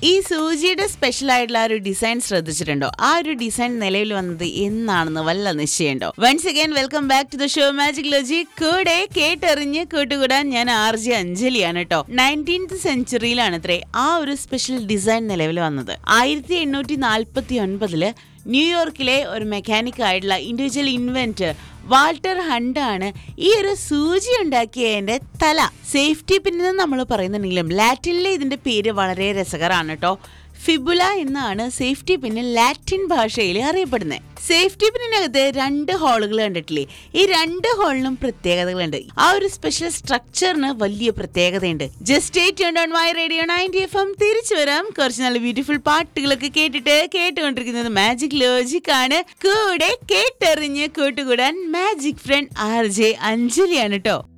ഈ സൂചിയുടെ സ്പെഷ്യൽ ആയിട്ടുള്ള ആ ഒരു ഡിസൈൻ ശ്രദ്ധിച്ചിട്ടുണ്ടോ ആ ഒരു ഡിസൈൻ നിലവിൽ വന്നത് എന്നാണെന്ന് വല്ല നിശ്ചയമുണ്ടോ once again welcome back to the show magic ലോജി കൂടെ കേട്ടറിഞ്ഞ് കൂട്ടുകൂടാൻ ഞാൻ ആർ ജെ അഞ്ജലിയാണ് കേട്ടോ നയൻറ്റീൻത് സെഞ്ചുറിയിലാണ് അത്രേ ആ ഒരു സ്പെഷ്യൽ ഡിസൈൻ നിലവിൽ വന്നത് ആയിരത്തി എണ്ണൂറ്റി നാൽപ്പത്തി ഒൻപതില് ന്യൂയോർക്കിലെ ഒരു മെക്കാനിക് ആയിട്ടുള്ള ഇൻഡിവിജ്വൽ ഇൻവെന്റർ വാൾട്ടർ ഹണ്ടാണ് ഈ ഒരു സൂചി ഉണ്ടാക്കിയതിന്റെ തല സേഫ്റ്റി പിന്നെന്ന് നമ്മൾ പറയുന്നുണ്ടെങ്കിലും ലാറ്റിനിലെ ഇതിന്റെ പേര് വളരെ രസകരമാണ് കേട്ടോ ഫിബുല എന്നാണ് സേഫ്റ്റി പിന്ന് ലാറ്റിൻ ഭാഷയിൽ അറിയപ്പെടുന്നത് സേഫ്റ്റി പിന്നിനകത്ത് രണ്ട് ഹോളുകൾ കണ്ടിട്ടില്ലേ ഈ രണ്ട് ഹോളിനും പ്രത്യേകതകളുണ്ട് ആ ഒരു സ്പെഷ്യൽ സ്ട്രക്ചറിന് വലിയ പ്രത്യേകതയുണ്ട് just on my radio ninety F M തിരിച്ചു വരാം കുറച്ച് നല്ല ബ്യൂട്ടിഫുൾ പാട്ടുകളൊക്കെ കേട്ടിട്ട് കേട്ടുകൊണ്ടിരിക്കുന്നത് മാജിക് ലോജിക് ആണ് കൂടെ കേട്ടറിഞ്ഞ് കൂട്ടുകൂടാൻ മാജിക് ഫ്രണ്ട് ആർ ജെ അഞ്ജലിയാണ് കേട്ടോ